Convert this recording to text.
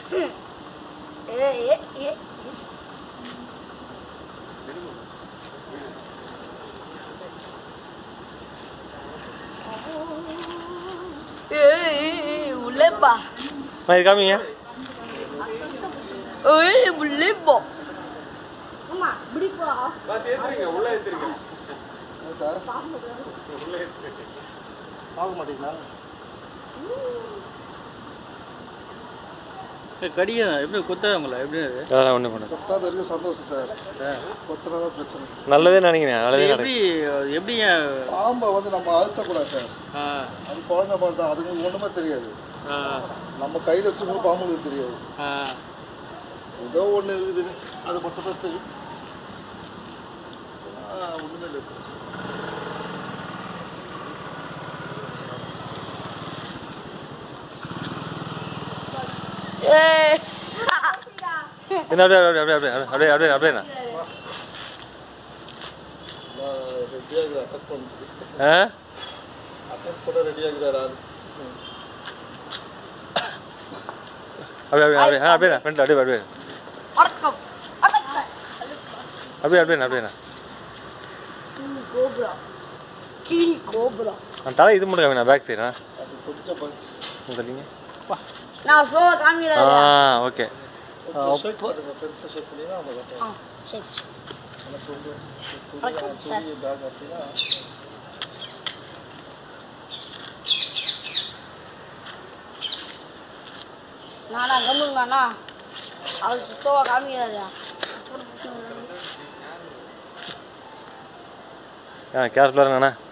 ஏ ஏ ஏ ஏய் உள்ளேப்பா நான் இது காமிங்க ஏய் உள்ளேப்பா அம்மா இப்படிப்பா சார் பார்க்க மாட்டீங்களா கடிக்க எப்படி குத்தாங்களா எப்படி அது அதெல்லாம் ஒன்றும் பண்ண கொத்தாத வரைக்கும் சந்தோஷம் சார் கொத்துனா தான் பிரச்சனை நல்லதே நினைக்கிறேன் நல்லதே எப்படி நடக்கும் எப்படி பாம்பை வந்து நம்ம அழுத்தக்கூடாது சார் ஆ அது குழந்தை பாம்பு தான் அதுங்களுக்கு ஒன்றுமே தெரியாது ஆ நம்ம கையில் வச்சுக்கணும் பாம்புங்களுக்கு தெரியாது ஆ ஏதோ ஒன்று இருக்குது அது மட்டும் தான் தெரியும் ஆ, ஒண்ணுமே இல்லை சார் ஏய் என்ன அப்படியே அப்படியே அப்படியே அப்படியே அப்படியே அப்படியே அப்படியே நான் ரெடியாக அட்டாக் பண்ணுறது ஆ அட்டாக் பண்ண ரெடியாகிறார் ஆள் அப்படியே அப்படியே அப்படியே ஆ அப்படியே ஃப்ரெண்ட் அப்படியே அப்படியே வணக்கம் வணக்கம் அப்படியே அப்படியே அப்படியே கிளி கோபுரா கிளி கோபுரா நான் தலை இது மட்டும் காமி நான் பேக் சைடு அது கொஞ்சம் பயம் தள்ளிங்க நான் ஷோ ஆ காமிக்கிறேன் ஓகே ஷேக் பண்ணுங்க ஃப்ரெண்ட்ஸை ஷேக் பண்ணினா அவங்க கரெக்டாக ஆ சரி எனக்கு வந்து வணக்கம் சார் பெரிய பேக் அப்படின்னா நானா கம்முங்கண்ணா அவர் சுத்தமாக காமிக்கிறாரு ஆ கேர்ஃபுல்லாக இருங்கண்ணா